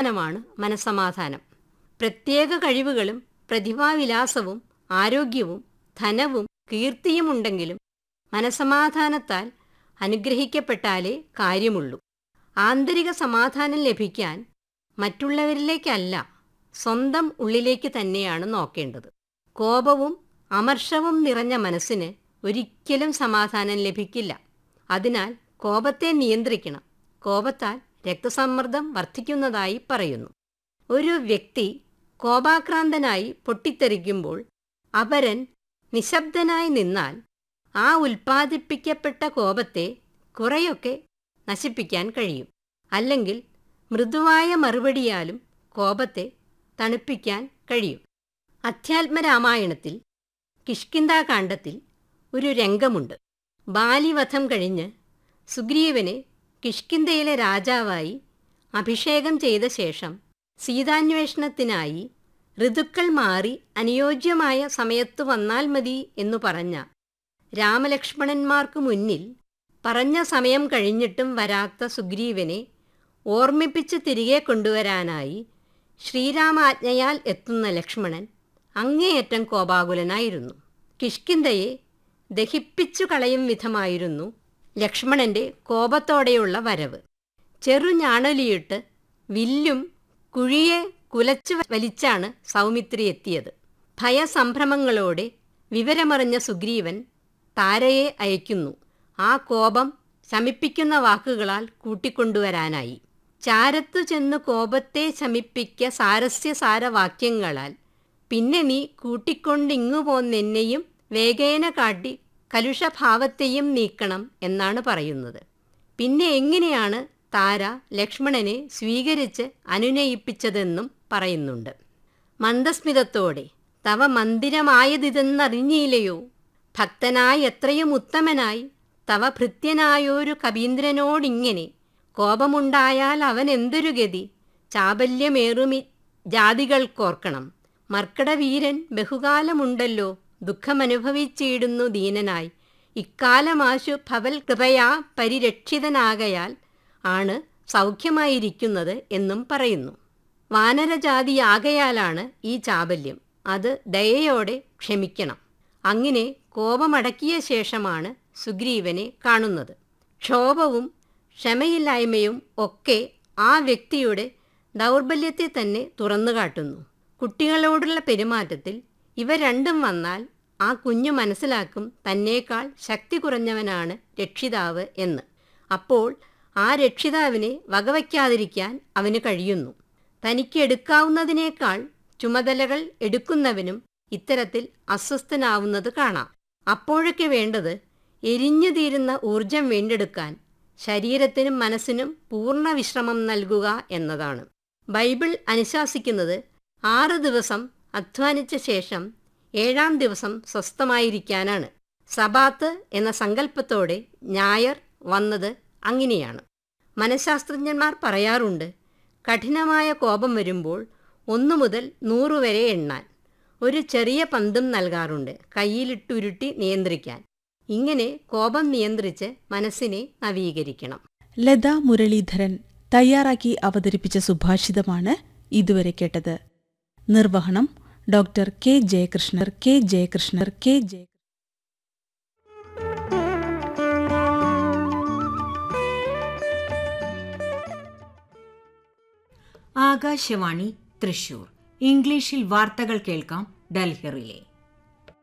സാധനമാണ് മനസമാധാനം പ്രത്യേക കഴിവുകളും പ്രതിഭാവിലാസവും ആരോഗ്യവും ധനവും കീർത്തിയും ഉണ്ടെങ്കിലും മനസമാധാനത്താൽ അനുഗ്രഹിക്കപ്പെട്ടാലേ കാര്യമുള്ളൂ ആന്തരിക സമാധാനം ലഭിക്കാൻ മറ്റുള്ളവരിലേക്കല്ല സ്വന്തം ഉള്ളിലേക്ക് തന്നെയാണ് നോക്കേണ്ടത് കോപവും അമർഷവും നിറഞ്ഞ മനസ്സിന് ഒരിക്കലും സമാധാനം ലഭിക്കില്ല അതിനാൽ കോപത്തെ നിയന്ത്രിക്കണം കോപത്താൽ രക്തസമ്മർദ്ദം വർദ്ധിക്കുന്നതായി പറയുന്നു ഒരു വ്യക്തി കോപാക്രാന്തനായി പൊട്ടിത്തെറിക്കുമ്പോൾ അപരൻ നിശബ്ദനായി നിന്നാൽ ആ ഉൽപ്പാദിപ്പിക്കപ്പെട്ട കോപത്തെ കുറെയൊക്കെ നശിപ്പിക്കാൻ കഴിയും അല്ലെങ്കിൽ മൃദുവായ മറുപടിയാലും കോപത്തെ തണുപ്പിക്കാൻ കഴിയും അധ്യാത്മരാമായണത്തിൽ കിഷ്കിന്താകാന്ഡത്തിൽ ഒരു രംഗമുണ്ട് ബാലിവധം കഴിഞ്ഞ് സുഗ്രീവനെ കിഷ്കിന്തയിലെ രാജാവായി അഭിഷേകം ചെയ്ത ശേഷം സീതാന്വേഷണത്തിനായി ഋതുക്കൾ മാറി അനുയോജ്യമായ സമയത്തു വന്നാൽ മതി എന്നു പറഞ്ഞ രാമലക്ഷ്മണന്മാർക്കു മുന്നിൽ പറഞ്ഞ സമയം കഴിഞ്ഞിട്ടും വരാത്ത സുഗ്രീവനെ ഓർമ്മിപ്പിച്ച് തിരികെ കൊണ്ടുവരാനായി ശ്രീരാമാജ്ഞയാൽ എത്തുന്ന ലക്ഷ്മണൻ അങ്ങേയറ്റം കോപാകുലനായിരുന്നു കിഷ്കിന്തയെ ദഹിപ്പിച്ചു കളയും വിധമായിരുന്നു ലക്ഷ്മണന്റെ കോപത്തോടെയുള്ള വരവ് ചെറുഞാണലിയിട്ട് വില്ലും കുഴിയെ കുലച്ചു വലിച്ചാണ് സൗമിത്രി എത്തിയത് ഭയസംഭ്രമങ്ങളോടെ വിവരമറിഞ്ഞ സുഗ്രീവൻ താരയെ അയക്കുന്നു ആ കോപം ശമിപ്പിക്കുന്ന വാക്കുകളാൽ കൂട്ടിക്കൊണ്ടുവരാനായി ചാരത്തു ചെന്നു കോപത്തെ ശമിപ്പിക്ക സാരസ്യ സാരവാക്യങ്ങളാൽ പിന്നെ നീ കൂട്ടിക്കൊണ്ടിങ്ങു പോന്നെന്നെയും വേഗേന കാട്ടി കലുഷഭാവത്തെയും നീക്കണം എന്നാണ് പറയുന്നത് പിന്നെ എങ്ങനെയാണ് താര ലക്ഷ്മണനെ സ്വീകരിച്ച് അനുനയിപ്പിച്ചതെന്നും പറയുന്നുണ്ട് മന്ദസ്മിതത്തോടെ തവ മന്ദിരമായതിതെന്നറിഞ്ഞില്ലയോ ഭക്തനായി എത്രയും ഉത്തമനായി തവ ഭൃത്യനായൊരു കവീന്ദ്രനോടിങ്ങനെ കോപമുണ്ടായാൽ അവൻ എന്തൊരു ഗതി ചാബല്യമേറുമി ജാതികൾക്കോർക്കണം മർക്കടവീരൻ ബഹുകാലമുണ്ടല്ലോ ദുഃഖമനുഭവിച്ചിടുന്നു ദീനനായി ഇക്കാലമാശു ഭവൽ കൃപയാ പരിരക്ഷിതനാകയാൽ ആണ് സൗഖ്യമായിരിക്കുന്നത് എന്നും പറയുന്നു വാനരജാതിയാകയാലാണ് ഈ ചാബല്യം അത് ദയയോടെ ക്ഷമിക്കണം അങ്ങനെ കോപമടക്കിയ ശേഷമാണ് സുഗ്രീവനെ കാണുന്നത് ക്ഷോഭവും ക്ഷമയില്ലായ്മയും ഒക്കെ ആ വ്യക്തിയുടെ ദൗർബല്യത്തെ തന്നെ തുറന്നു കാട്ടുന്നു കുട്ടികളോടുള്ള പെരുമാറ്റത്തിൽ ഇവ രണ്ടും വന്നാൽ ആ കുഞ്ഞു മനസ്സിലാക്കും തന്നേക്കാൾ ശക്തി കുറഞ്ഞവനാണ് രക്ഷിതാവ് എന്ന് അപ്പോൾ ആ രക്ഷിതാവിനെ വകവയ്ക്കാതിരിക്കാൻ അവന് കഴിയുന്നു തനിക്ക് എടുക്കാവുന്നതിനേക്കാൾ ചുമതലകൾ എടുക്കുന്നവനും ഇത്തരത്തിൽ അസ്വസ്ഥനാവുന്നത് കാണാം അപ്പോഴൊക്കെ വേണ്ടത് എരിഞ്ഞു തീരുന്ന ഊർജം വീണ്ടെടുക്കാൻ ശരീരത്തിനും മനസ്സിനും പൂർണ്ണ വിശ്രമം നൽകുക എന്നതാണ് ബൈബിൾ അനുശാസിക്കുന്നത് ആറ് ദിവസം അധ്വാനിച്ച ശേഷം ഏഴാം ദിവസം സ്വസ്ഥമായിരിക്കാനാണ് സബാത്ത് എന്ന സങ്കല്പത്തോടെ ഞായർ വന്നത് അങ്ങനെയാണ് മനഃശാസ്ത്രജ്ഞന്മാർ പറയാറുണ്ട് കഠിനമായ കോപം വരുമ്പോൾ ഒന്നു മുതൽ നൂറ് വരെ എണ്ണാൻ ഒരു ചെറിയ പന്തും നൽകാറുണ്ട് കയ്യിലിട്ടുരുട്ടി നിയന്ത്രിക്കാൻ ഇങ്ങനെ കോപം നിയന്ത്രിച്ച് മനസ്സിനെ നവീകരിക്കണം ലത മുരളീധരൻ തയ്യാറാക്കി അവതരിപ്പിച്ച സുഭാഷിതമാണ് ഇതുവരെ കേട്ടത് നിർവഹണം doctor K Jayakrishnar K Jayakrishnar K Jaya Akashvani Thrissur ഇംഗ്ലീഷിൽ വാർത്തകൾ കേൾക്കാം ഡൽഹി റിലേ